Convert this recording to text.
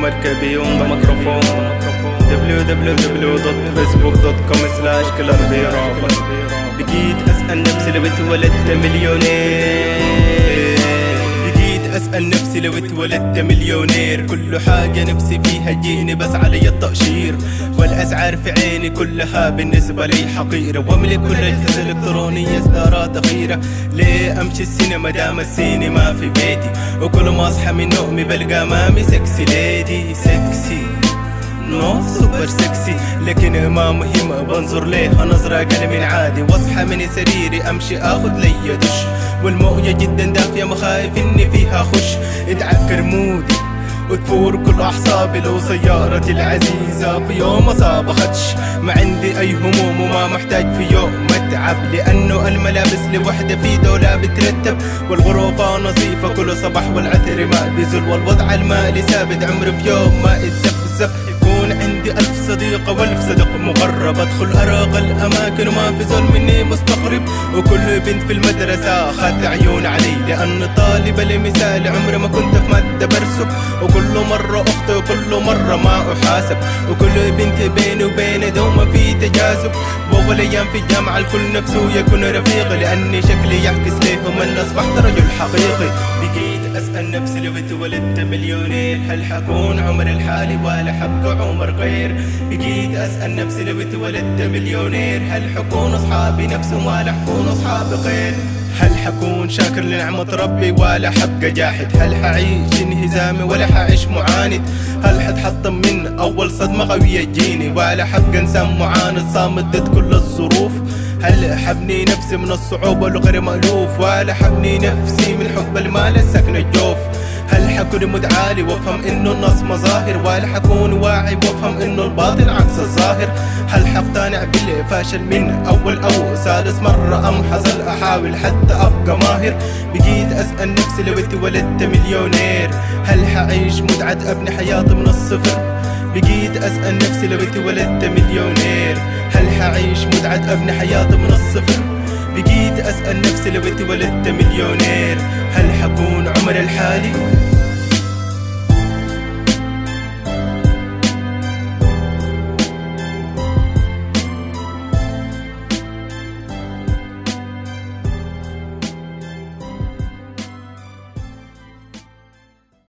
مركبي ونض ميكروفون www.facebook.com slash كلر بقيت اسأل نفسي لو اتولدت مليونير بقيت اسأل نفسي لو اتولدت مليونير كل حاجة نفسي فيها جيني بس علي التأشير والاسعار في عيني كلها بالنسبة لي حقيرة واملك كل الاجهزة الالكترونية اصدارات اخيرة ليه امشي السينما دام السينما في بيتي وكل ما اصحى من نومي بلقى امامي سكسي ليدي سكسي نو سوبر سكسي لكن ما مهم بنظر ليها نظرة أقل من عادي واصحى من سريري أمشي آخذ لي دش والموية جدا دافية مخايف إني فيها خش اتعكر مودي وتفور كل أعصابي لو سيارتي العزيزة في يوم أصاب خدش ما عندي أي هموم وما محتاج في يوم أتعب لأنه الملابس لوحدة في دولة بترتب والغرفة نظيفة كل صباح والعتر ما بيزل والوضع المالي ثابت عمري في يوم ما اتزبزب يكون عندي ألف صديقة والف صديق مغرب أدخل أراق الأماكن وما في زول مني مستغرب وكل بنت في المدرسة خد عيون علي لأن طالبة لمثال عمري ما كنت في مادة برسب وكل مرة أخت وكل مرة ما أحاسب وكل بنت بيني وبين دوما في تجاذب وأول أيام في الجامعة الكل نفسه يكون رفيقي لأني شكلي يعكس ليهم أن أصبحت رجل حقيقي بقيت أسأل نفسي لو اتولدت مليونير هل حكون عمر الحالي ولا حبقى عمر غير بقيت أسأل نفسي لو اتولدت مليونير هل حكون أصحابي نفسهم ولا حكون أصحابي غير هل حكون شاكر لنعمة ربي ولا حبقى جاحد هل حعيش انهزامي ولا حعيش معاند هل حتحطم من أول صدمة قوية تجيني ولا حبقى إنسان معاند صامد ضد كل الظروف هل حبني نفسي من الصعوبة لغير مألوف ولا حبني نفسي من حب المال السكن الجوف هل حكون مدعالي وافهم انه النص مظاهر ولا حكون واعي وافهم انه الباطل عكس الظاهر هل حقتنع بالفاشل من اول او سادس مرة ام حصل احاول حتى ابقى ماهر بقيت اسأل نفسي لو اتولدت مليونير هل حعيش متعة ابني حياتي من الصفر بقيت اسأل نفسي لو اتولدت مليونير هل حعيش متعة ابني حياتي من الصفر بقيت اسأل نفسي لو اتولدت مليونير هل حكون عمر الحالي